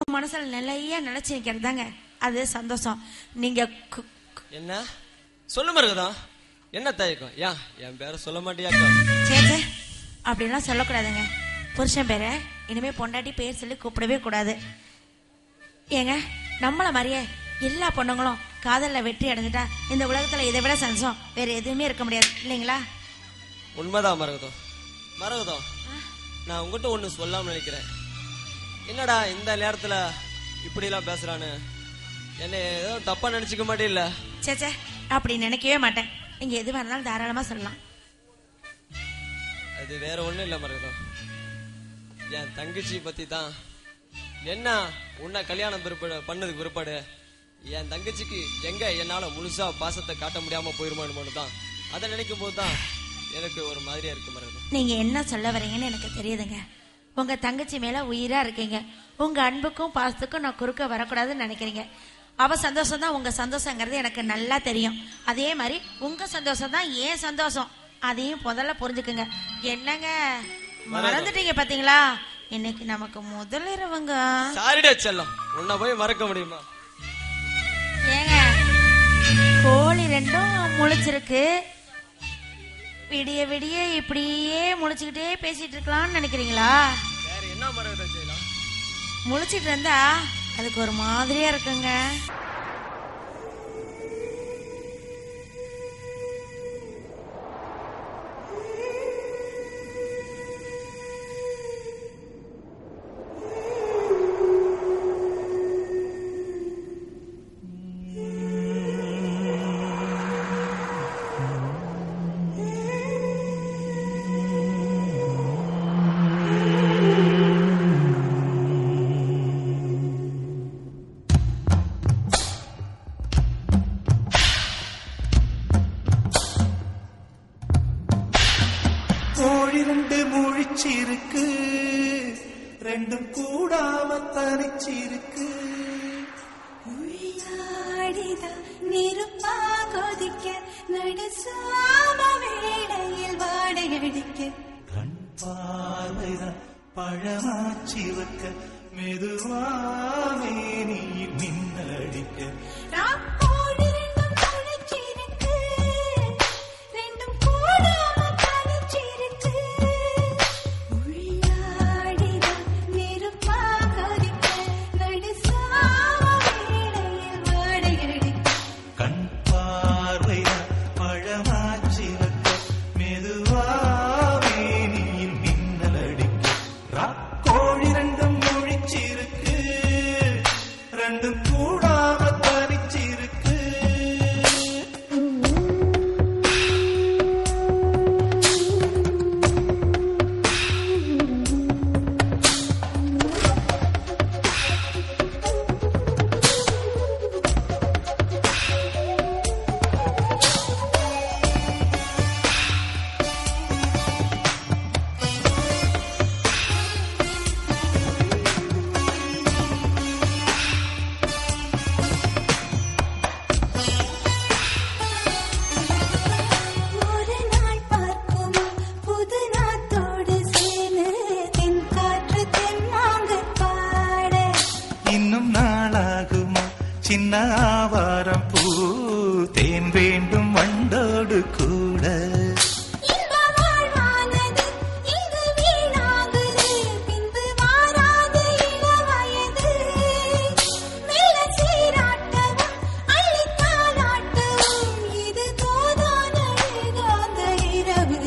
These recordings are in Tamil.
மனசுல நிலையா நினைச்சு நிக்கிறதாங்க அது சந்தோஷம் நீங்க கு- என்ன சொல்ல மருகதா என்ன தயக்கம் யா என் பேரை சொல்ல மாட்டியாக்கா சே சே அப்படிலாம் சொல்லக்கூடாதுங்க புருஷன் பேரை இனிமே பொண்டாட்டி பேர் சொல்லி கூப்பிடவே கூடாது ஏங்க நம்மள மாதிரியே எல்லா பொண்ணுங்களும் காதல்ல வெற்றி அடைஞ்சிட்டா இந்த உலகத்துல இதை விட சந்தோஷம் வேற எதுவுமே இருக்க முடியாது இல்லைங்களா உண்மைதான் மரகதம் மரகதம் நான் உங்ககிட்ட ஒண்ணு சொல்லாம நினைக்கிறேன் என்னடா இந்த நேரத்துல இப்படி எல்லாம் பேசுறான்னு என்ன ஏதோ தப்பா நினைச்சுக்க மாட்டேல்ல சே சே அப்படி நினைக்கவே மாட்டேன் நீங்க எதுவாக இருந்தாலும் தாராளமா சொல்லலாம் அது வேற ஒண்ணும் இல்ல மரகதம் என் தங்கச்சி பத்தி தான் என்ன உன்னை கல்யாணம் பிற்பாடு பண்ணதுக்கு பிற்பாடு என் தங்கச்சிக்கு எங்க என்னால முழுசா பாசத்தை காட்ட முடியாம போயிருமான்னு தான் அதை நினைக்கும் போது தான் எனக்கு ஒரு மாதிரியா இருக்கு மரகதம் நீங்க என்ன சொல்ல வரீங்கன்னு எனக்கு தெரியுதுங்க உங்க தங்கச்சி மேல உயிரா இருக்கீங்க உங்க அன்புக்கும் பாசத்துக்கும் நான் குறுக்க வரக்கூடாதுன்னு நினைக்கிறீங்க அவ சந்தோஷம் தான் உங்க சந்தோஷங்கிறது எனக்கு நல்லா தெரியும் அதே மாதிரி உங்க சந்தோஷம் தான் ஏன் சந்தோஷம் அதையும் முதல்ல புரிஞ்சுக்குங்க என்னங்க மறந்துட்டீங்க பாத்தீங்களா இன்னைக்கு நமக்கு முதல் இரவுங்க சாரிடா செல்லம் உன்னை போய் மறக்க முடியுமா ஏங்க கோழி ரெண்டும் முழிச்சிருக்கு விடிய விடிய இப்படியே முழிச்சுக்கிட்டே பேசிட்டு இருக்கலாம்னு நினைக்கிறீங்களா வேற என்ன மரகதம் செய்யலாம் முழிச்சிட்டு இருந்தா அதுக்கு ஒரு மாதிரியா இருக்குங்க கோழி ரெண்டு முழிச்சிருக்கு ரெண்டும் கூடாம தனிச்சிருக்கு உள்நாடிதான் நெருப்பா கொதிக்க நடுசாம வேளையில் வாடையடிக்க கண் பார்வைதான் பழமாச்சி வைக்க மெதுவாமே நீ மின்னடிக்க ராப்போடு ரெண்டும் முழிச்சிருக்கு, ரெண்டும் கூடாம தனிச்சிருக்கு. உள்ளாடிதான் நெருப்பா கொதிக்க நடுசாம வேளையில் வாடையடிக்க கண் பார்வைதான் பழமாச்சி வைக்க மெதுவாமே நீ மின்னலடிக்க ராக்கோழி ரெண்டும் முழிச்சிருக்கு ரெண்டும் கூடாம தனிச்சிருக்கு ஒரு நாள் பார்க்குமா புது நாத்தோடு சேர்ந்து தென் காற்று தென்னாங்க பாட இன்னும் நாளாகுமா சின்ன ஆவாரம் பூ தேன் வேண்டும் வண்டோடு கூட இன்ப வாழ்வானது இங்கு வீணாகுது பின்பு வாராது இளவயது மெல்ல சீராட்டவும் அள்ளித் தாலாட்டவும் இது தோதான ஏகாந்த இரவு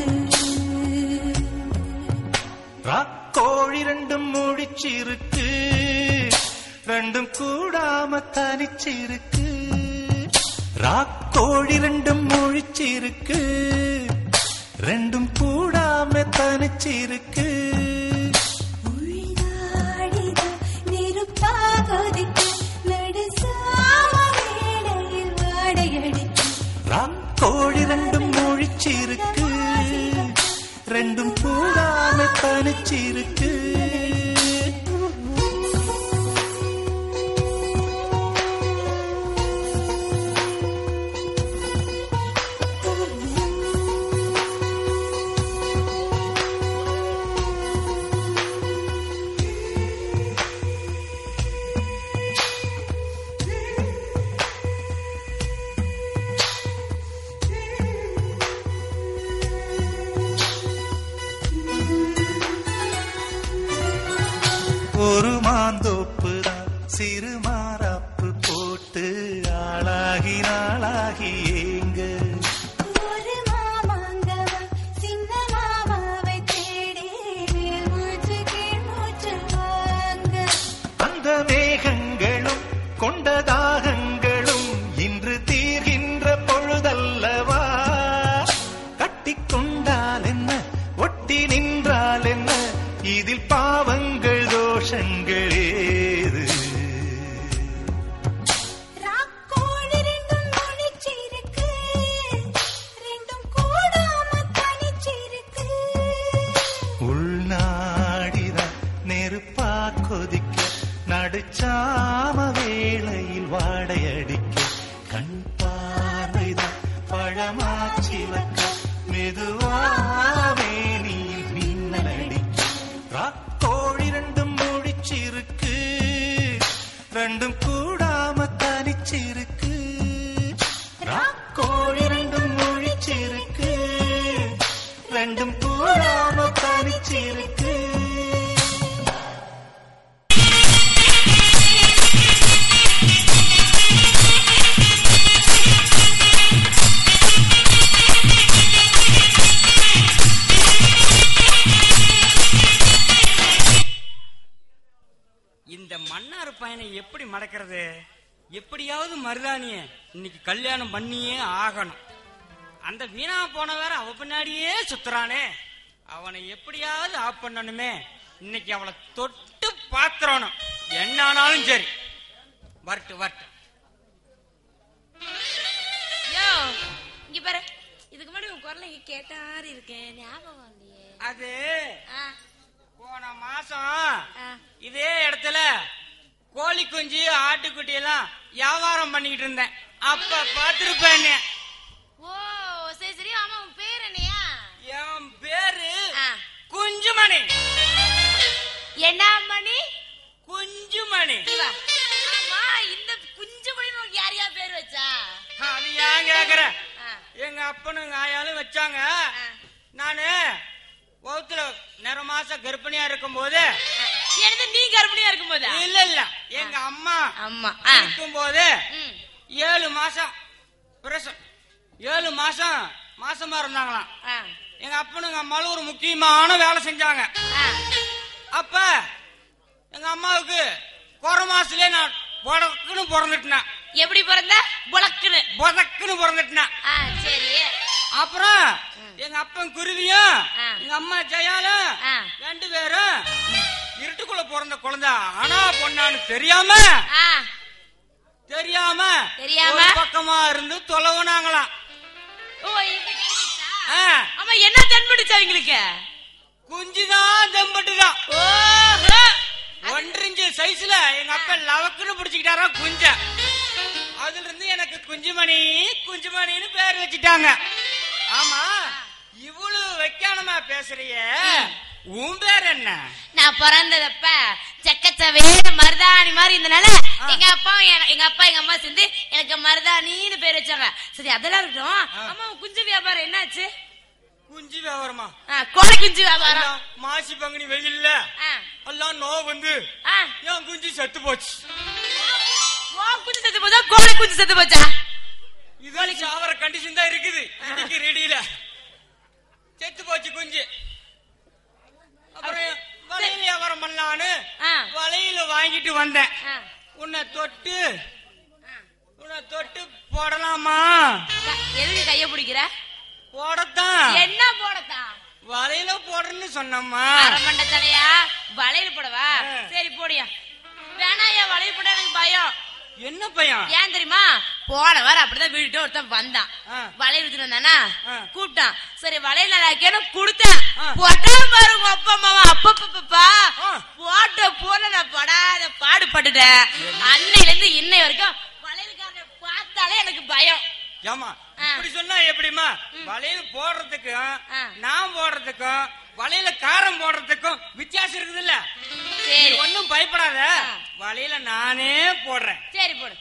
ராக்கோழி ரெண்டும் முழிச்சிருக்கு ரெண்டும் கூடாம தனிச்சிருக்கு ராக்கோழி ரெண்டும் முழிச்சிருக்கு ரெண்டும் கூடாம தனிச்சிருக்கு உள்நாடிதான் நெருப்பா கொதிக்க நடுசாம வேளையில் வாடையடிக்க ராக்கோழி ரெண்டும் முழிச்சிருக்கு ரெண்டும் கூடாம தனிச்சிருக்கு சிறு மாறாப்பு போட்டு ஆளாகி நாளாகி ஏங்க ஒரு மாமாங்கவா சின்ன மாமாவை தேடி மேல் மூச்சு கீழ் மூச்சு வாங்க அந்த மேகங்களும் கொண்ட தாகங்களும் இன்று தீர்கின்ற பொழுதல்லவா கட்டிக்கொண்டால் என்ன ஒட்டி நின்றால் என்ன இதில் பாவங்கள் தோஷங்கள் ஏது ராக்கோழி ரெண்டும் முழிச்சிருக்கு ரெண்டும் கூடாம தனிச்சிருக்கு உள்நாடிதான் நெருப்பா கொதிக்க நடுச்சாம வேளையில் வாடையடிக்க கண் பார்வைதான் பழமாச்சிலக்க மெதுவாவே நீ மின்னல் அடிக்க ராக்கோழி ரெண்டும் முடிச்சிருக்கு ரெண்டும் கூடாம தனிச்சிருக்கு ராக்கோழி ரெண்டும் முழிச்சிருக்கு ரெண்டும் கூடாம தனிச்சிருக்கு இந்த மன்னார் பையனை எப்படி மடக்கிறது எப்படியாவது மருதானிய இன்னைக்கு கல்யாணம் பண்ணியே ஆகணும் அந்த வீணா போன வேற அவ பின்னாடியே சுத்துறானே அவனை எப்படியாவது ஆஃப் பண்ணணுமே இன்னைக்கு அவளை தொட்டு பாத்துறணும் என்ன ஆனாலும் சரி வரட்டு வரட்டு யோ இங்க பாரு இதுக்கு முன்னாடி உன் குரலை இங்க கேட்டாரு இருக்கேன் ஞாபகம் இல்லையே அது ஆ, போன மாசம் ஆ. இதே இடத்துல கோழி குஞ்சு ஆட்டுக்குட்டி எல்லாம் வியாபாரம் பண்ணிக்கிட்டு இருந்தேன் அப்ப பாத்துருப்பேன் ஓ சரி சரி ஆமா உன் பேர் என்னையா என் பேரு ஆ. குஞ்சுமணி என்ன மணி குஞ்சுமணி இவா. ஆமா இந்த குஞ்சு மணி உனக்கு யார் யார் பேர் வச்சா அது ஏன் கேக்குற ஆ, எங்க அப்பனும் எங்க ஆயாலும் வச்சாங்க ஆ. நானு வகுத்துல நிற மாசம் கர்ப்பிணியா இருக்கும் போது எடுத்து நீ கர்ப்பிணியா இருக்கும் போதா இல்ல இல்ல எங்க அம்மா ஆமா இருக்கும் போது ம். ஏழு மாசம் பிரசவம் ஏழு மாசம் மாசமா இருந்தாங்களாம் ஆ, எங்க அப்பனும் எங்க அம்மாவும் ஒரு முக்கியமான வேலை செஞ்சாங்க ஆ. அப்ப எங்க அம்மாவுக்கு குறை மாசத்துலயே நான் புடக்குன்னு பிறந்துட்டேன் எப்படி பிறந்த புலக்குன்னு புதக்குன்னு பிறந்துட்டேன் ஆ சரி அப்புறம் எங்க அப்பன் குருவியும் ஆ. எங்க அம்மா ஜெயாலும் ஆ. ரெண்டு பேரும் இருட்டுக்குள்ள பிறந்த குழந்தை ஆனா பொண்ணான்னு தெரியாம ஆ தெரியாம தெரியாம? ஒரு பக்கமா இருந்து தொலைவுனாங்களாம் ஓ இது கேட்டுச்சா? ஆ, ஆமா என்ன தென்படுச்சு அவங்களுக்கு குஞ்சுதான் தெம்பட்டுதான் ஓஹோ ஒன்றரை சைஸ்ல எங்க அப்பா லவக்குன்னு பிடிச்சுக்கிட்டாரா குஞ்ச அதுல இருந்து எனக்கு குஞ்சுமணி குஞ்சுமணின்னு பேர் வச்சுட்டாங்க ஆமா இவ்வளவு வைக்கானமா பேசுறிய உன் பேர் என்ன நான் பிறந்ததப்ப செக்கச்சவே மருதாணி மாதிரி இருந்தனால எங்க அப்பா எங்க அப்பா எங்க அம்மா சேர்ந்து எனக்கு மருதாணின்னு பேர் வச்சாங்க சரி அதெல்லாம் இருக்கட்டும் அம்மா உன் குஞ்சு வியாபாரம் என்னாச்சு குஞ்சு வியாபாரமா ஆ, கோழி குஞ்சு வியாபாரம் எல்லாம் மாசி பங்குனி வெயில்ல ஆ, எல்லாம் நோ வந்து ஆ. என் குஞ்சு செத்து போச்சு உன் குஞ்சு செத்து போச்சா கோழி குஞ்சு செத்து போச்சா இது சாவர கண்டிஷன் தான் இருக்குது இன்னைக்கு ரெடியில செத்து போச்சு குஞ்சு அப்புறம் வலையில வியாபாரம் பண்ணலான்னு ஆ. வலையில வாங்கிட்டு வந்தேன் ஆ. உன்னை தொட்டு உன்னை தொட்டு போடலாமா க- எதுக்கு கைய பிடிக்கிற போடத்தான் என்ன போடத்தான் வலையில போடுறேன்னு சொன்னம்மா அரமண்ட தலையா வளையல் போடவா ஆ. சரி போடியா வேணாயா வளையல் போட எனக்கு பயம் என்ன பையன் ஏன் தெரியுமா போன வாரம் அப்படிதான் வீட்டு ஒருத்தன் வந்தான் ஆ. வளையல் எடுத்துட்டு வந்தானா ஆ. கூப்பிட்டான் சரி வளையல் நல்லா கொடுத்தேன் ஆ. போட்டா பாருங்க அப்பா அம்மாவா அப்பப்பப்பா ஆ. போட்ட போல நான் படாத பாடுபட்டுட்டேன் அன்னையில இருந்து இன்னை வரைக்கும் வளையல்காரனை பார்த்தாலே எனக்கு பயம் ஏமா ஆ. இப்படி சொன்னா எப்படிமா வளையல் போடுறதுக்கும் ஆ. நான் போடுறதுக்கும் வளையல காரம் போடுறதுக்கும் வித்தியாசம் இருக்குது இல்ல சரி ஒன்னும் பயப்படாத ஆ. வளையல நானே போடுறேன் சரி போடு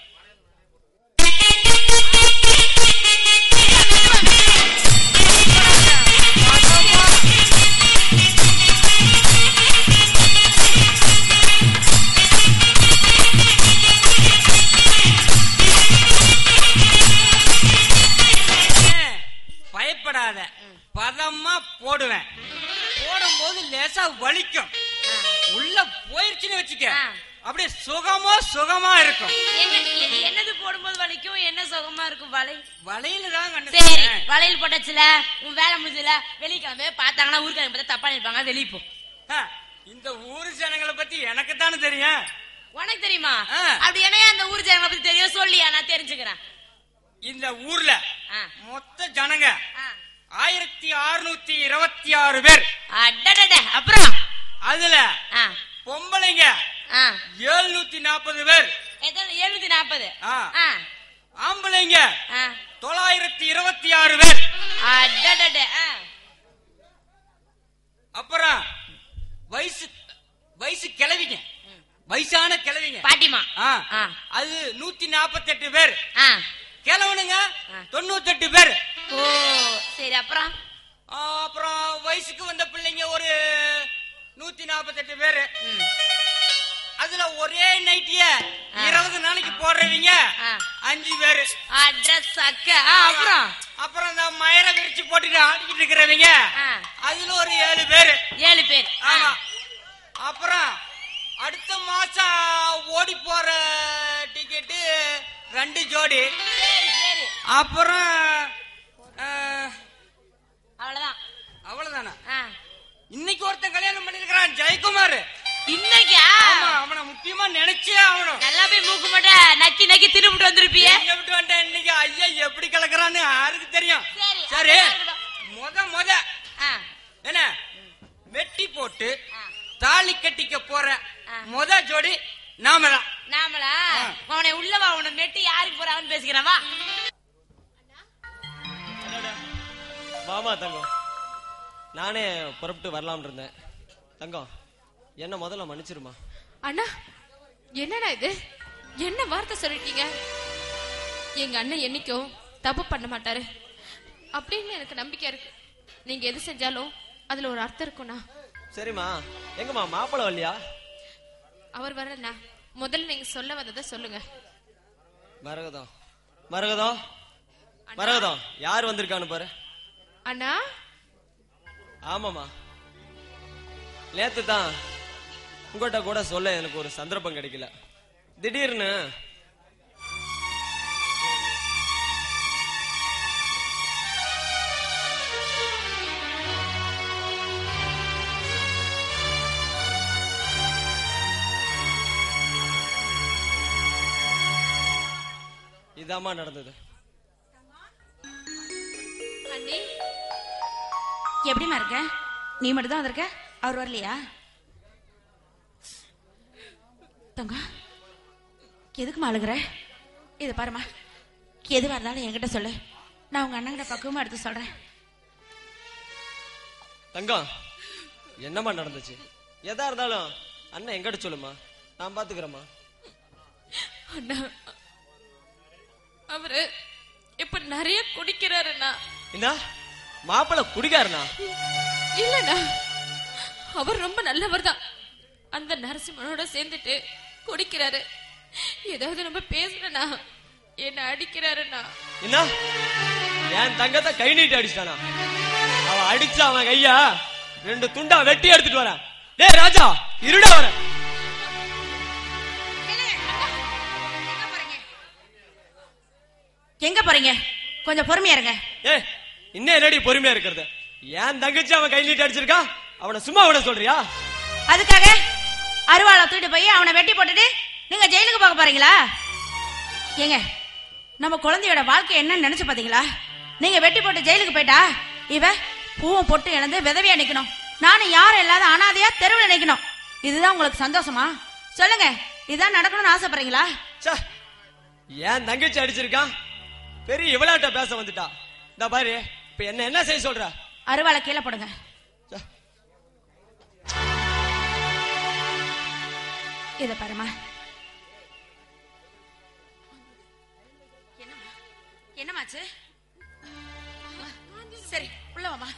அப்படியே சுகமா சுகமா இருக்கும் எங்க எ- என்னது போடும்போது வலிக்கும் என்ன சுகமா இருக்கும் வலை வலையில தான் கண்டு சரி வளையல் போட்டாச்சுல உன் வேலை முடிஞ்சல வெளியே கிளம்பு பார்த்தாங்கன்னா ஊருக்காரங்க பார்த்தா தப்பா நினைப்பாங்க வெளியே போ ஆ, இந்த ஊர் ஜனங்களை பத்தி எனக்கு தானே தெரியும் உனக்கு தெரியுமா ஆ. அப்படி என்னையா அந்த ஊர் ஜனங்களை பத்தி தெரியும் சொல்லியா நான் தெரிஞ்சுக்கிறேன் இந்த ஊர்ல ஆ. மொத்த ஜனங்க ஆ. ஆயிரத்தி அறுநூத்தி இருபத்தி ஆறு பேர் அடடட அப்புறம் அதுல ஆ, பொம்பளைங்க ஆ. எழுநூத்தி நாற்பது பேர் எத்தனை எழுநூத்தி நாற்பது ஆ. ஆ, ஆம்பளைங்க ஆ. தொள்ளாயிரத்தி இருபத்தி ஆறு பேர் அடடட ஆ. அப்புறம் வயசு வயசு கிளவிங்க வயசான கிளவிங்க பாட்டிமா ஆ. ஆ. அது நூத்தி நாற்பத்தி எட்டு பேர் ஆ. கிழவனுங்க ஆ. தொண்ணூத்தி எட்டு பேர் ஓ சரி அப்புறம் ஆ, அப்புறம் வயசுக்கு வந்த பிள்ளைங்க ஒரு நூத்தி நாற்பத்தி எட்டு பேரு ம். அதுல ஒரே நைட்டிய ஆ. இருபது நாளைக்கு போடுறவங்க ஆ. அஞ்சு பேரு அட்ரஸ் அக்க ஆ, அப்புறம் அப்புறம் இந்த மயிர விரிச்சு போட்டுட்டு ஆடிக்கிட்டு இருக்கிறவங்க ஆ. அதுல ஒரு ஏழு பேரு ஏழு பேர் ஆ. ஆமா அப்புறம் அடுத்த மாசம் ஓடி போற டிக்கெட்டு ரெண்டு ஜோடி சரி சரி அப்புறம் ஆ, அவ்வளவுதான் அவ்வளவுதானா ஆ. இன்னைக்கு ஒருத்தன் கல்யாணம் பண்ணிருக்கிறான் ஜெயக்குமார் இன்னைக்கா ஆமா அவனை முக்கியமா நினைச்சே ஆகணும் நல்லா போய் மூக்கு மாட்ட நக்கி நக்கி திரும்பிட்டு வந்திருப்பியே எங்க விட்டு வந்துட்டேன் இன்னைக்கு ஐயா எப்படி கலக்குறான்னு யாருக்கு தெரியும் சரி, சரி அப்படிதான் இருக்கட்டும். முத முத ஆ. என்ன வெட்டி போட்டு ஆ. தாலி கட்டிக்க போற ஆ. முத ஜோடி நாம தான் நாமளா ஆ. அவனை உள்ளவா உன்னை மெட்டி யாருக்கு போறான்னு பேசிக்கிறவா வாமா தங்கம் நானே புறப்பட்டு வரலாம்னு இருந்தேன் தங்கம் என்ன முதல்ல மன்னிச்சிருமா அண்ணா என்னடா இது என்ன வார்த்தை சொல்லிட்டீங்க எங்க அண்ணன் என்னைக்கும் தப்பு பண்ண மாட்டாரு அப்படின்னு எனக்கு நம்பிக்கை இருக்கு நீங்க எது செஞ்சாலும் அதுல ஒரு அர்த்தம் இருக்கும்ண்ணா சரிம்மா எங்கம்மா மாப்பிள்ளை வரலையா அவர் வரலண்ணா முதல்ல நீங்க சொல்ல வந்ததை சொல்லுங்க மரகதம் மரகதம் மரகதம் யார் வந்திருக்கான்னு பாரு அண்ணா ஆமாமா நேத்து தான் உங்கள்கிட்ட கூட சொல்ல எனக்கு ஒரு சந்தர்ப்பம் கிடைக்கல திடீர்னு இதாம்மா நடந்தது அண்ணி எப்படிமா இருக்க நீ மட்டும் தான் வந்திருக்க அவர் வரலையா தங்கம் எதுக்குமா அழுகுற இதை பாருமா எதுவா இருந்தாலும் என்கிட்ட சொல்லு நான் உங்க அண்ணங்கிட்ட பக்குவமா எடுத்து சொல்றேன் தங்கம் என்னம்மா நடந்துச்சு எதா இருந்தாலும் அண்ணன் எங்கிட்ட சொல்லுமா நான் பாத்துக்கிறேம்மா அண்ணா அவரு இப்ப நிறைய குடிக்கிறாருண்ணா என்ன மாப்பிள்ளை குடிக்காருண்ணா இல்லண்ணா அவர் ரொம்ப நல்லவர் தான் அந்த நரசிம்மனோட சேர்ந்துட்டு குடிக்கிறாரு ஏதாவது நம்ம பேசலண்ணா என்ன அடிக்கிறாருண்ணா என்ன என் தங்கத்தை கை நீட்டி அடிச்சிட்டானா அவன் அடிச்ச அவன் கையா ரெண்டு துண்டா வெட்டி எடுத்துட்டு வரேன் டேய் ராஜா இருடா வர எங்க போறீங்க கொஞ்சம் பொறுமையா இருங்க ஏ இன்னும் என்னடி பொறுமையா இருக்கிறது என் தங்கச்சி அவன் கை நீட்டி அடிச்சிருக்கா அவனை சும்மா விட சொல்றியா அதுக்காக அருவாளை தூக்கிட்டு போய் அவனை வெட்டி போட்டுட்டு நீங்க ஜெயிலுக்கு போக போறீங்களா ஏங்க நம்ம குழந்தையோட வாழ்க்கை என்னன்னு நினைச்சு பாத்தீங்களா நீங்க வெட்டி போட்டு ஜெயிலுக்கு போயிட்டா இவ பூவும் பொட்டு இழந்து விதவியா நிக்கணும் நானும் யாரும் இல்லாத அனாதையா தெருவில் நிக்கணும் இதுதான் உங்களுக்கு சந்தோஷமா சொல்லுங்க இதுதான் நடக்கணும்னு ஆசைப்படுறீங்களா ச்சே என் தங்கச்சி அடிச்சிருக்கான் பெரிய இவளாட்ட பேச வந்துட்டா இந்த பாரு இப்ப என்ன என்ன செய்ய சொல்ற அருவாளை கீழே போடுங்க ச்சே, இத பாருமா என்னம்மா என்னமாச்சு சரி உள்ள வாமா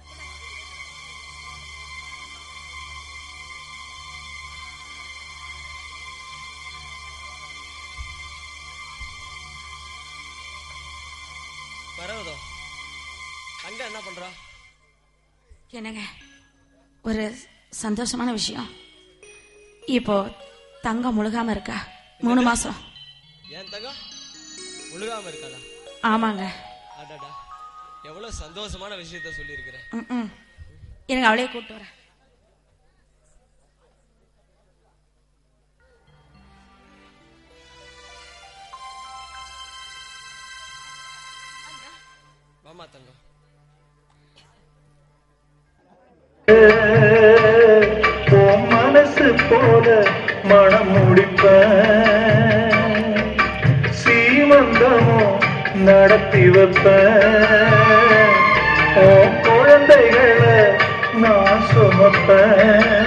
பரவதோ அங்க என்ன பண்றா என்னங்க ஒரு சந்தோஷமான விஷயம் இப்போ தங்கம் முழுகாம இருக்கா மூணு மாசம் ஏன் தங்கம் முழுகாம இருக்காளா ஆமாங்க அடடா எவ்வளவு சந்தோஷமான விஷயத்த சொல்லியிருக்கிற ம், ம். இருங்க அவளையே கூப்பிட்டு வரேன் வாமா தங்கம் உன் மனசு போல மனம் முடிப்ப சீமந்தமும் நடத்தி வைப்ப உன் குழந்தைகளை நான் சுமப்பேன்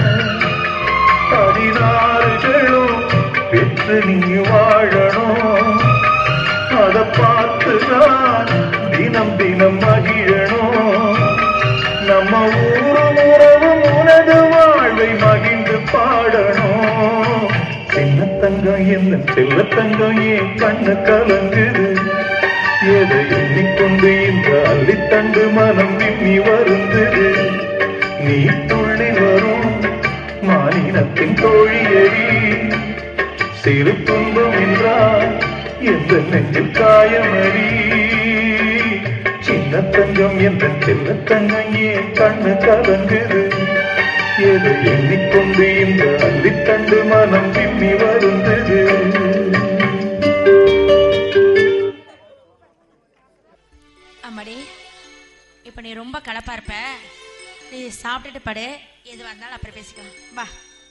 பதினாறுகளும் பெற்று நீ வாழணும் அத பார்த்து நான் தினம் தினம் மகிழணும் நம்ம ஊரும் உறவும் உனது வாழ்வை மகிழ்ந்து பாடணும் சின்ன தங்கம் என்ன செல்ல தங்கம் ஏன் கண்ணு கலங்குது எதை எண்ணிக்கொண்டு இந்த அள்ளித்தண்டு மனம் விம்மி வருந்தது நீ துள்ளி வரும் மாநிலத்தின் தோழியடி சிறு துன்பம் என்றால் எந்த நெஞ்சில் காயமடி சின்ன தங்கம் என்ற செல்ல தங்கம் ஏன் கண்ணு கலங்குது எதை எண்ணிக்கொண்டு இந்த அள்ளித்தண்டு மனம் விம்மி வருந்தது அம்மாடி இப்ப நீ ரொம்ப கலப்பா இருப்ப நீ சாப்பிட்டுட்டு படு எது வந்தாலும் அப்புறம் பேசிக்கலாம் வா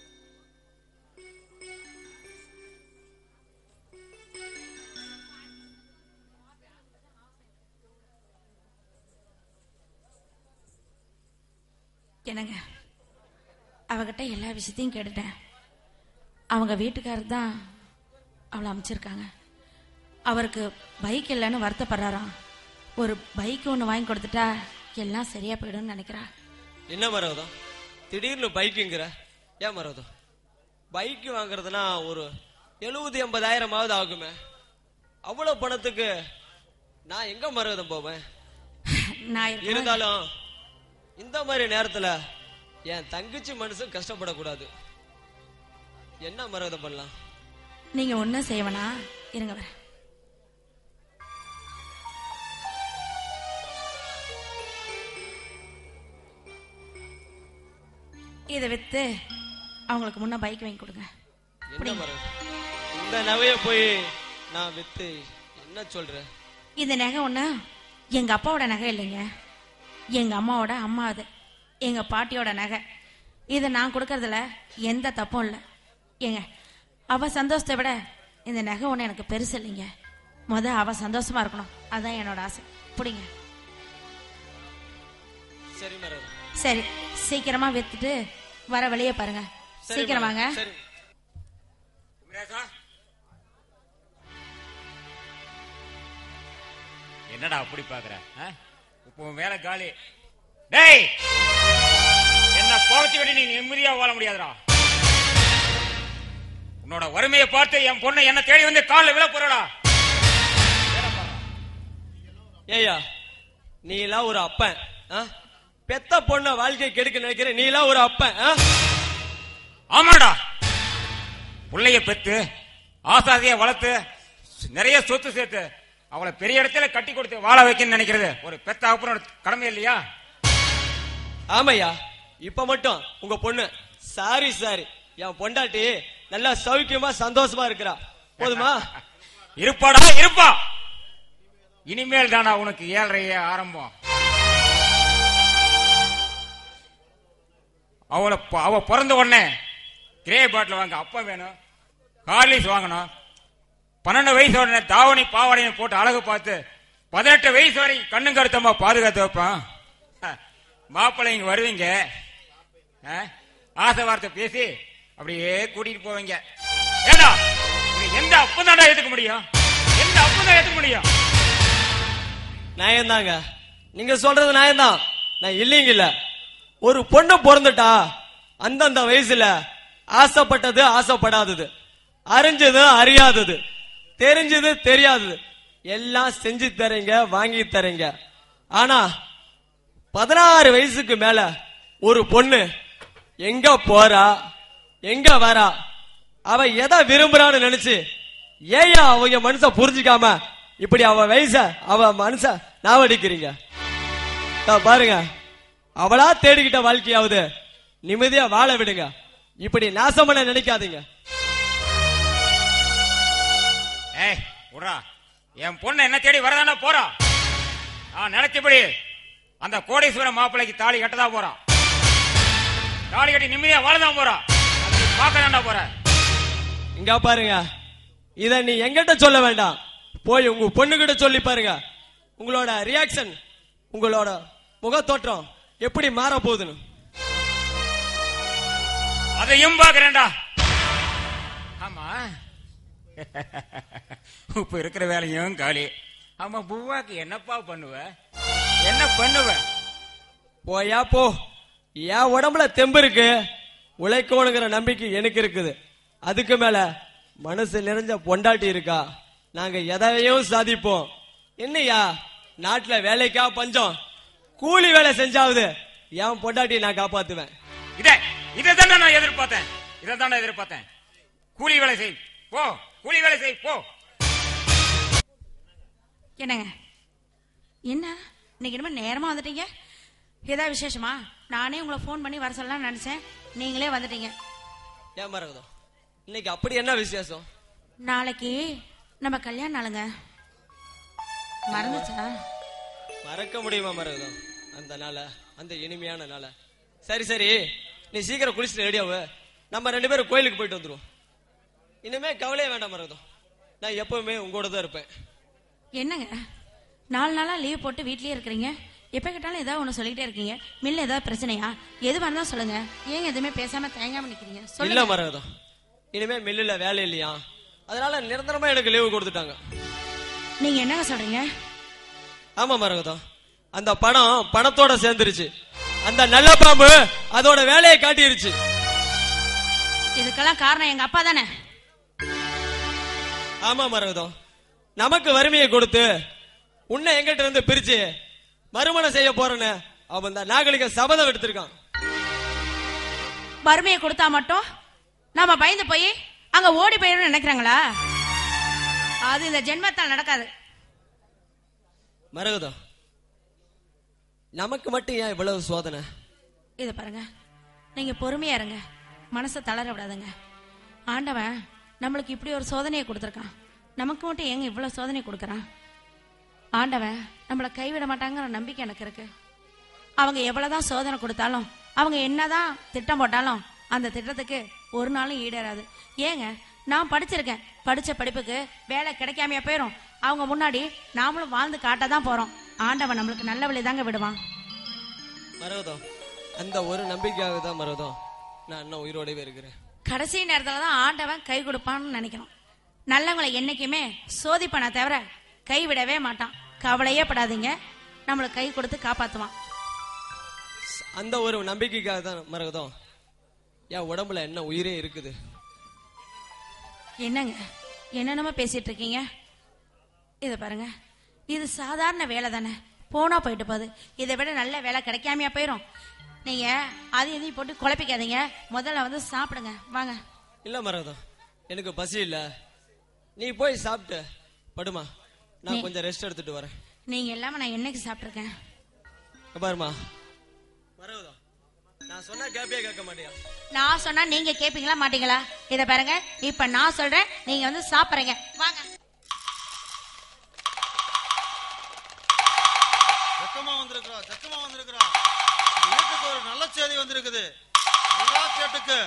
என்னங்க அவகிட்ட எல்லா விஷயத்தையும் கேட்டுட்டேன் அவங்க வீட்டுக்காரர் தான் அவளை அமைச்சிருக்காங்க அவருக்கு பைக் இல்லைன்னு வருத்தப்படுறாராம் ஒரு பைக் ஒன்று வாங்கி கொடுத்துட்டா எல்லாம் சரியா போயிடும்னு நினைக்கிறா என்ன மரகதம் திடீர்னு பைக்குங்கிற ஏன் மரகதம் பைக் வாங்குறதுனா ஒரு எழுபது எண்பதாயிரமாவது ஆகுமே அவ்வளவு பணத்துக்கு நான் எங்க மரகதம் போவேன் நான் இருக்கும் இருந்தாலும் இந்த மாதிரி நேரத்துல என் தங்கச்சி மனசு கஷ்டப்படக்கூடாது என்ன மரகதம் பண்ணலாம் நீங்க ஒன்றும் செய்வனா இருங்க வரேன் இதை வித்து அவங்களுக்கு முன்ன பைக் வாங்கி கொடுங்க என்ன மரகதம் இந்த நகைய போய் நான் வித்து என்ன சொல்ற இந்த நகை ஒண்ணு எங்க அப்பாவோட நகை இல்லைங்க எங்க அம்மாவோட அம்மா அது எங்க பாட்டியோட நகை இதை நான் கொடுக்கறதுல எந்த தப்பும் இல்லை ஏங்க அவ சந்தோஷத்தை விட இந்த நகை ஒண்ணு எனக்கு பெருசு இல்லைங்க முத அவ சந்தோஷமா இருக்கணும் அதான் என்னோட ஆசை பிடிங்க சரி மரகதம் சரி சீக்கிரமா வித்துட்டு வர வழியே பாருங்க சரி சீக்கிரம் வாங்க மரகதம், சரி குமரேசா என்னடா அப்படி பாக்குற ஆ? இப்போ உன் வேலை காலி டேய் என்ன கோவச்சு விட்டு நீ நிம்மதியா வாழ முடியாதுடா உன்னோட வறுமையை பார்த்து என் பொண்ணை என்ன தேடி வந்து காலில் விழ போறடா ஏய்யா நீ எல்லாம் ஒரு அப்பன் ஆ? பெத்த பொண்ண வாழ்க்கை கெடுக்க நினைக்கிற நீ எல்லாம் ஒரு அப்பன் ஆ? ஆமாடா புள்ளைய பெத்து ஆசாதிய வளர்த்து நிறைய சொத்து சேர்த்து அவளை பெரிய இடத்துல கட்டி கொடுத்து வாழ வைக்கணும்னு நினைக்கிறது ஒரு பெத்த அப்புறம் கடமை இல்லையா ஆமையா இப்ப மட்டும் உங்க பொண்ணு சாரி சாரி என் பொண்டாட்டி நல்லா சௌக்கியமா சந்தோஷமா இருக்கிறா போதுமா இருப்பாடா இருப்பா இனிமேல் தானா உனக்கு ஏழரையே ஆரம்பம் அவளை ப- அவ பிறந்த உடனே கிரே பாட்டில் வாங்க அப்பா வேணும் ஹார்லிக்ஸ் வாங்கணும் பன்னெண்டு வயசு உடனே தாவணி பாவாடையும் போட்டு அழகு பார்த்து பதினெட்டு வயசு வரை கண்ணும் கருத்தமா பாதுகாத்து வைப்பான் மாப்பிள்ளை இங்க வருவீங்க ஆ? ஆசை வார்த்தை பேசி அப்படியே கூட்டிட்டு போவீங்க ஏடா இது எந்த அப்பந்தாண்டா ஏத்துக்க முடியும் எந்த அப்பந்தான் ஏத்துக்க முடியும் நியாயம்தாங்க நீங்க சொல்றது நியாயம்தான் நான் இல்லைங்க இல்ல ஒரு பொண்ணு பிறந்துட்டா அந்தந்த வயசுல ஆசைப்பட்டது ஆசைப்படாதது அறிஞ்சது அறியாதது தெரிஞ்சது தெரியாதது எல்லாம் செஞ்சு தரீங்க வாங்கி தரீங்க ஆனா பதினாறு வயசுக்கு மேல ஒரு பொண்ணு எங்க போறா எங்க வரா அவ எதை விரும்புறான்னு நினைச்சு ஏயா அவங்க மனுஷ புரிஞ்சுக்காம இப்படி அவ வயச அவ மனுஷ நாவடிக்கிறீங்க இதோ பாருங்க அவளா தேடிக்கிட்ட வாழ்க்கையாவது நிம்மதியா வாழ விடுங்க இப்படி நாசம் பண்ண நினைக்காதீங்க ஏய் விட்றா என் பொண்ணு என்ன தேடி வரதானே போறா நான் நினைச்சபடி அந்த கோடீஸ்வர மாப்பிள்ளைக்கு தாலி கட்டதா போறான் தாலி கட்டி நிம்மதியா வாழதான் போறான் பார்க்க தாண்டா போற இங்க பாருங்க இத நீ எங்கிட்ட சொல்ல வேண்டாம் போய் உங்க பொண்ணுகிட்ட சொல்லி பாருங்க உங்களோட ரியாக்ஷன் உங்களோட முகத்தோற்றம் எப்படி மாற போகுதுன்னு அதையும் பாக்குறேன்டா ஆமா இப்ப இருக்கிற வேலையும் காலி ஆமா புவாக்கு என்னப்பா பண்ணுவ என்ன பண்ணுவ போயா போ என் உடம்புல தெம்பு இருக்கு உழைக்கணுங்கிற நம்பிக்கை எனக்கு இருக்குது அதுக்கு மேல மனசு நிறைஞ்ச பொண்டாட்டி இருக்கா நாங்க எதையும் சாதிப்போம் என்னையா நாட்டுல வேலைக்கா பஞ்சம் கூலி வேலை செஞ்சாவது என் பொண்டாட்டியை நான் காப்பாத்துவேன் இத இதை தானே நான் எதிர்பார்த்தேன் இதை தானே எதிர்பார்த்தேன் கூலி வேலை செய் போ கூலி வேலை செய் போ என்னங்க என்ன இன்னைக்கு என்னமோ நேரமா வந்துட்டீங்க ஏதாவது விசேஷமா நானே உங்களை ஃபோன் பண்ணி வர சொல்லலாம்னு நினைச்சேன் நீங்களே வந்துட்டீங்க ஏன் மரகதம் இன்னைக்கு அப்படி என்ன விசேஷம் நாளைக்கு நம்ம கல்யாண நாளுங்க மறந்துச்சா மறக்க முடியுமா மரகதம் அந்த நாள அந்த இனிமையான நாள சரி சரி நீ சீக்கிரம் குளிச்சுட்டு ரெடியாவு நம்ம ரெண்டு பேரும் கோயிலுக்கு போயிட்டு வந்துருவோம் இனிமே கவலையே வேண்டாம் மரகதம் நான் எப்பவுமே உங்களோட தான் இருப்பேன் என்னங்க நாலு நாளா லீவ் போட்டு வீட்லயே இருக்கிறீங்க எப்ப கேட்டாலும் ஏதாவது ஒண்ணு சொல்லிட்டே இருக்கீங்க மில்ல ஏதாவது பிரச்சனையா எது இருந்தாலும் சொல்லுங்க ஏங்க எதுவுமே பேசாம தேங்காம நிக்கிறீங்க இல்ல சொல்லுங்க மரகதம் இனிமே மில்லுல வேலை இல்லையா அதனால நிரந்தரமா எனக்கு லீவு கொடுத்துட்டாங்க நீங்க என்னங்க சொல்றீங்க ஆமா மரகதம் அந்த பணம் பணத்தோட சேர்ந்துருச்சு அந்த நல்ல பாம்பு அதோட வேலையை காட்டிருச்சு இதுக்கெல்லாம் காரணம் எங்க அப்பா தானே ஆமா மரகதம் நமக்கு வறுமையை கொடுத்து உன்னை எங்கிட்ட இருந்து பிரிச்சு மறுமணம் செய்ய போறேன்னு அவன் இந்த நாகலிக சபதம் எடுத்திருக்கான் வறுமையை கொடுத்தா மட்டும் நாம பயந்து போய் அங்க ஓடி போயிடும் நினைக்கிறாங்களா அது இந்த ஜென்மத்தால் நடக்காது மரகதம் நமக்கு மட்டும் ஏன் இவ்வளவு சோதனை இத பாருங்க நீங்க பொறுமையா இருங்க மனசை தளர விடாதுங்க ஆண்டவன் நம்மளுக்கு இப்படி ஒரு சோதனையை கொடுத்துருக்கான் நமக்கு மட்டும் ஏங்க இவ்வளவு சோதனை கொடுக்கறான் ஆண்டவன் நம்மளை கைவிட மாட்டாங்கிற நம்பிக்கை எனக்கு இருக்கு அவங்க எவ்வளவுதான் சோதனை கொடுத்தாலும் அவங்க என்னதான் திட்டம் போட்டாலும் அந்த திட்டத்துக்கு ஒரு நாளும் ஈடேறாது ஏங்க நான் படிச்சிருக்கேன் படிச்ச படிப்புக்கு வேலை கிடைக்காமையா போயிரும் அவங்க முன்னாடி நாமளும் வாழ்ந்து காட்ட தான் போறோம் ஆண்டவன் நம்மளுக்கு நல்ல வழி தாங்க விடுவான் மரகதம் அந்த ஒரு நம்பிக்கையாக தான் மரகதம் நான் இன்னும் உயிரோடவே இருக்கிறேன் கடைசி நேரத்துல தான் ஆண்டவன் கை கொடுப்பான்னு நினைக்கணும் நல்லவங்களை என்னைக்குமே சோதிப்பன தவிர கைவிடவே மாட்டான் கவலையே படாதீங்க நம்மளை கை கொடுத்து காப்பாத்துவான் அந்த ஒரு நம்பிக்கைக்காக தான் மரகதம் என் உடம்புல என்ன உயிரே இருக்குது என்னங்க என்னென்னமோ பேசிட்டு இருக்கீங்க இத பாருங்க இது சாதாரண வேலை தானே போனா போயிட்டு போகுது இதை விட நல்ல வேலை கிடைக்காமையா போயிரும் நீங்க அதையும் இதையும் போட்டு குழப்பிக்காதீங்க முதல்ல வந்து சாப்பிடுங்க வாங்க இல்ல மரகதம் எனக்கு பசி இல்ல நீ போய் சாப்பிட்டு படுமா நான் நீ- கொஞ்சம் ரெஸ்ட் எடுத்துட்டு வரேன் நீங்க இல்லாம நான் என்னைக்கு சாப்பிட்டிருக்கேன் இங்க பாருமா மரகதம் நான் சொன்னா கேப்பே கேட்க மாட்டியா நான் சொன்னா நீங்க கேப்பீங்களா மாட்டீங்களா இத பாருங்க இப்ப நான் சொல்றேன் நீங்க வந்து சாப்பிடுறீங்க வாங்க ஜக்கமா வந்திருக்கிறா ஜக்கமா வந்திருக்கிறா இந்த வீட்டுக்கு ஒரு நல்ல செய்தி வந்திருக்குது நல்லா கேட்டுக்கு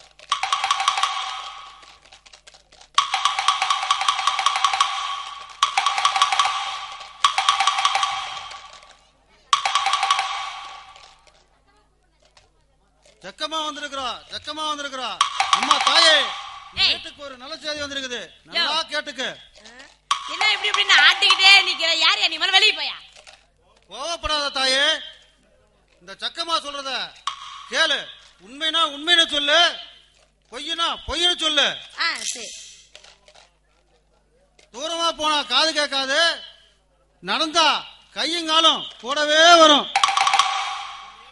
ஜக்கமா வந்திருக்கிறா ஜக்கமா வந்திருக்கிறா அம்மா தாயே இந்த ஏய். வீட்டுக்கு ஒரு நல்ல செய்தி வந்திருக்குது நல்லா கேட்டுக்கு என்ன இப்படி இப்படின்னு ஆட்டிக்கிட்டே நிக்கிற யார் யா நீ மேல வெளியே போயா கோவப்படாத தாயே இந்த சக்கமா சொல்றத கேளு உண்மைனா உண்மைன்னு சொல்லு பொய்னா பொய்னு சொல்லு ஆ சரி தூரமா போனா காது கேட்காது நடந்தா கையுங்காலும் கூடவே வரும்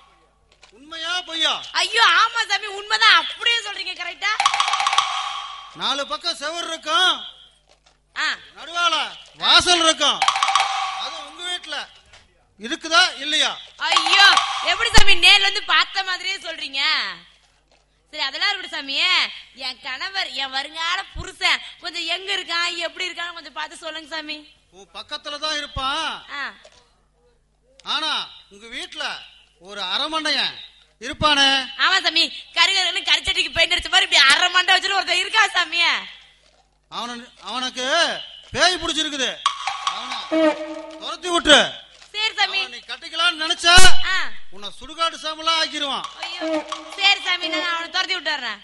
உண்மையா பொய்யா ஐயோ ஆமா சாமி உண்மைதான் அப்படியே சொல்றீங்க கரெக்டா நாலு பக்கம் செவர் இருக்கும் ஆ நடுவால வாசல் இருக்கும் அது உங்க வீட்டுல இருக்குதா இல்லையா ஐயோ எப்படி சாமி நேர்ல வந்து பார்த்த மாதிரியே சொல்றீங்க சரி அதெல்லாம் இருக்கட்டும் சாமி என் கணவர் என் வருங்கால புருஷன் கொஞ்சம் எங்க இருக்கான் எப்படி இருக்கான்னு கொஞ்சம் பார்த்து சொல்லுங்க சாமி உன் பக்கத்துல தான் இருப்பான் ஆ ஆனா உங்க வீட்டுல ஒரு அரமண்டையன் இருப்பானே ஆமா சாமி கருகருன்னு கரிச்சட்டிக்கு பெயிண்ட் அடிச்ச மாதிரி இப்படி அரை மண்டை வச்சுட்டு ஒருத்தன் இருக்கா சாமி அவன அவனுக்கு பேய் பிடிச்சிருக்குது அவனை துரத்தி விட்டு சரி சாமி அவனை நீ கட்டிக்கலாம்னு நினைச்ச ஆ உன்னை சுடுகாடு சாமலா ஆக்கிடுவான் ஐயோ சரி சாமி நான் அவனை துரத்தி விட்டுறேன்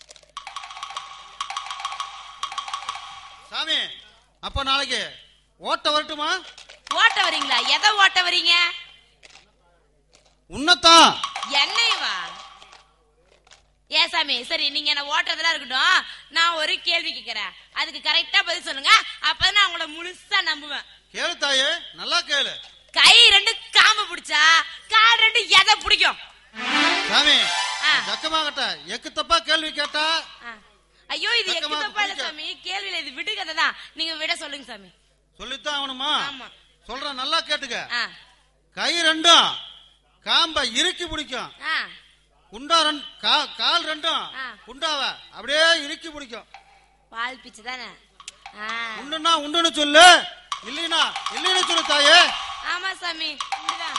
சாமி அப்ப நாளைக்கு ஓட்ட வரட்டுமா ஓட்ட வரீங்களா எதை ஓட்ட வரீங்க உன்னத்தான் என்னைவா ஏ சாமி சரி நீங்க என்ன ஓட்டுறதெல்லாம் இருக்கட்டும் நான் ஒரு கேள்வி கேக்குறேன் அதுக்கு கரெக்டா பதில் சொல்லுங்க அப்பதான் நான் உங்களை முழுசா நம்புவேன் கேளு தாயே நல்லா கேளு கை ரெண்டு காம பிடிச்சா கால் ரெண்டு எதை பிடிக்கும் சாமி ஆ. ஜக்கமாகட்ட எக்கு தப்பா கேள்வி கேட்டா ஆ. ஐயோ இது எக்கு பக்கமா தப்பா இல்ல பிடிக்கும். சாமி கேள்வியில இது விடுகதை தான் நீங்க விட சொல்லுங்க சாமி சொல்லித்தான் ஆகணுமா ஆமா. சொல்றேன் நல்லா கேட்டுக்க ஆ கை ரெண்டும் காம்ப இறுக்கி பிடிக்கும் ஆ குண்டா ரெண்டு கா- கால் ரெண்டும் ஆ. குண்டாவ அப்படியே இறுக்கி பிடிக்கும் பால் பிச்சு தானே ஆ. உண்டுன்னா உண்டுன்னு சொல்லு இல்லைனா இல்லைன்னு சொல்லு தாயே ஆமா சாமி உண்டுதான்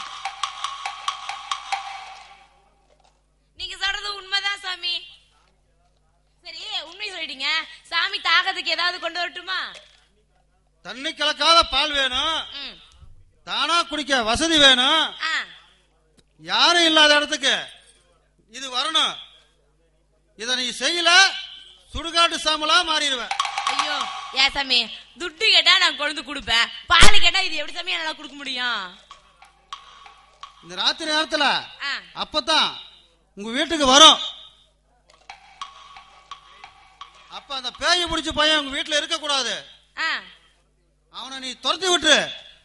நீங்க சொல்றது உண்மைதான் சாமி சரி உண்மை சொல்லிட்டீங்க சாமி தாகத்துக்கு ஏதாவது கொண்டு வரட்டுமா தண்ணி கலக்காத பால் வேணும் ம். தானா குடிக்க வசதி வேணும் ஆ யாரும் இல்லாத இடத்துக்கு இது வரணும் இத நீ செய்யல சுடுகாட்டு சாமலா மாறிடுவேன் ஐயோ ஏன் சாமி துட்டு கேட்டா நான் கொண்டு கொடுப்பேன் பால் கேட்டா இது எப்படி சாமி என்னால கொடுக்க முடியும் இந்த ராத்திரி நேரத்துல ஆ அப்பதான் உங்க வீட்டுக்கு வரும் அப்ப அந்த பேய பிடிச்ச பையன் உங்க வீட்டுல இருக்க கூடாது ஆ அவனை நீ துரத்தி விட்டுரு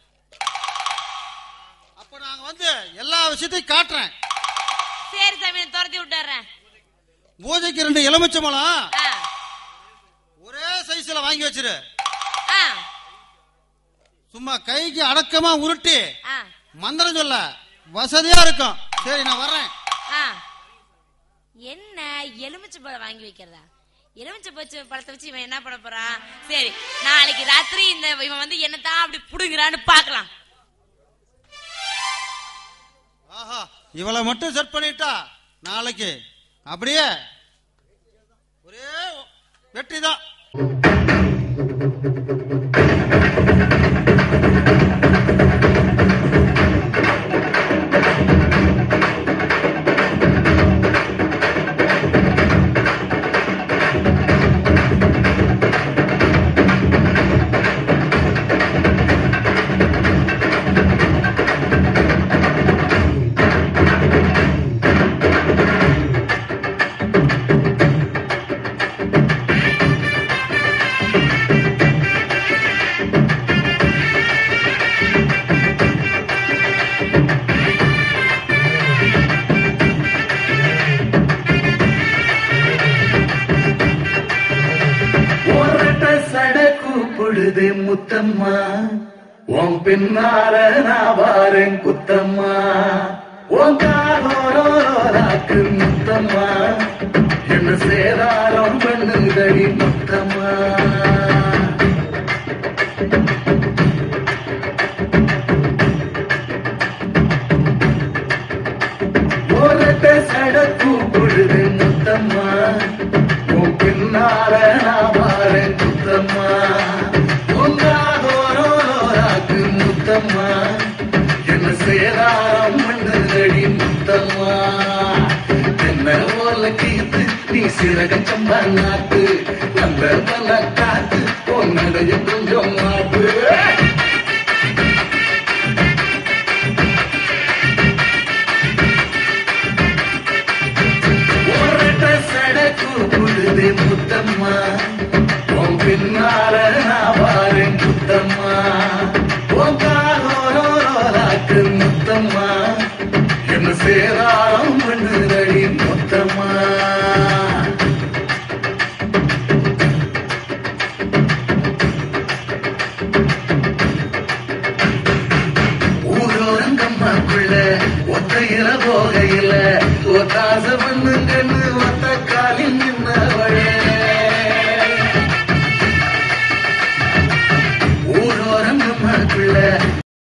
அப்ப நாங்க வந்து எல்லா விஷயத்தையும் காட்டுறேன் சரி சாமி நான் துரத்தி விட்டுறேன் பூஜைக்கு ரெண்டு எலுமிச்சம்பழம் ஆ ஒரே சைஸ்ல வாங்கி வச்சிரு ஆ சும்மா கைக்கு அடக்கமா உருட்டி ஆ மந்திரம் சொல்ல வசதியா இருக்கும் சரி நான் வர்றேன் ஆ என்ன எலுமிச்சை பழம் வாங்கி வைக்கிறதா எலுமிச்சை பச்சை பழத்தை வச்சு இவன் என்ன பண்ண போறான் சரி நாளைக்கு ராத்திரி இந்த இவன் வந்து என்னத்தான் அப்படி புடுங்குறான்னு பார்க்கலாம் ஆஹா இவளை மட்டும் செட் பண்ணிட்டா நாளைக்கு அப்படியே ஒரே வெற்றி தான் ஒரட்ட சட கூப்பிடுது முத்தம்மா உன் பின்னால நான் வாரேன் குத்தம்மா உன் காலோராக்கு முத்தம்மா என்ன சேராரம் பண்ணுதடி முத்தம்மா ஒரட்ட சட கூப்பிடுது முத்தம்மா உன் பின்னால நான் வாரேன் முத்தம்மா உங்காதோராக்கு முத்தம்மா என்ன சேராரம் பண்ணுதடி முத்தம்மா என்ன ஓல கீத்து நீ சிறக சம்பா நாட்டு நல்ல பல காத்து உன்னடைய கொஞ்சம் மாட்டு ஒரட்ட சடக்கு புழுது முத்தம்மா உன் பின்னால நான் வாரேன் முத்தம்மா உன் காலோராக்கு முத்தம்மா என்ன சேராளம் பண்ணுதடி முத்தம்மா ஒத்தையில போகையில ஒத்தாச பண்ணுங்க